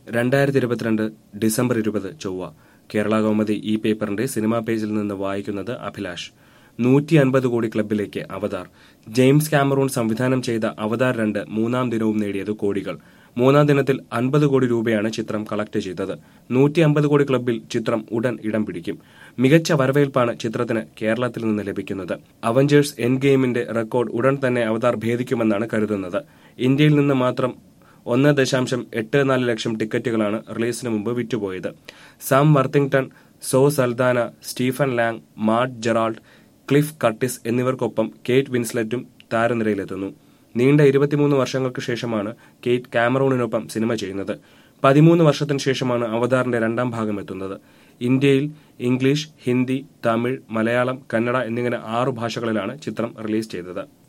രണ്ടായിരത്തി ഇരുപത്തിരണ്ട് ഡിസംബർ ഇരുപത് ചൊവ്വ കേരള കൗമുദി ഈ പേപ്പറിന്റെ സിനിമാ പേജിൽ നിന്ന് വായിക്കുന്നത് അഭിലാഷ് നൂറ്റി അൻപത് കോടി ക്ലബിലേക്ക് അവതാർ ജെയിംസ് കാമറൂൺ സംവിധാനം ചെയ്ത അവതാർ രണ്ട് മൂന്നാം ദിനവും നേടിയത് കോടികൾ മൂന്നാം ദിനത്തിൽ അൻപത് കോടി രൂപയാണ് ചിത്രം കളക്ട് ചെയ്തത് നൂറ്റി അമ്പത് കോടി ക്ലബിൽ ചിത്രം ഉടൻ ഇടം പിടിക്കും മികച്ച വരവേൽപ്പാണ് ചിത്രത്തിന് കേരളത്തിൽ നിന്ന് ലഭിക്കുന്നത് അവഞ്ചേഴ്സ് എൻ ഗെയിമിന്റെ റെക്കോർഡ് ഉടൻ തന്നെ അവതാർ ഭേദിക്കുമെന്നാണ് കരുതുന്നത് ഇന്ത്യയിൽ നിന്ന് മാത്രം ഒന്ന് ദശാംശം എട്ട് നാല് ലക്ഷം ടിക്കറ്റുകളാണ് റിലീസിന് മുമ്പ് വിറ്റുപോയത് Sam Worthington Zoe Saldana Stephen Lang Matt Gerald Cliff Curtis എന്നിവർക്കൊപ്പം കേറ്റ് വിൻസ്ലറ്റും താരനിരയിലെത്തുന്നു നീണ്ട ഇരുപത്തിമൂന്ന് വർഷങ്ങൾക്ക് ശേഷമാണ് കേറ്റ് കാമറൂണിനൊപ്പം സിനിമ ചെയ്യുന്നത് പതിമൂന്ന് വർഷത്തിന് ശേഷമാണ് അവതാറിന്റെ രണ്ടാം ഭാഗം എത്തുന്നത് ഇന്ത്യയിൽ ഇംഗ്ലീഷ് ഹിന്ദി തമിഴ് മലയാളം കന്നഡ എന്നിങ്ങനെ ആറു ഭാഷകളിലാണ് ചിത്രം റിലീസ് ചെയ്തത്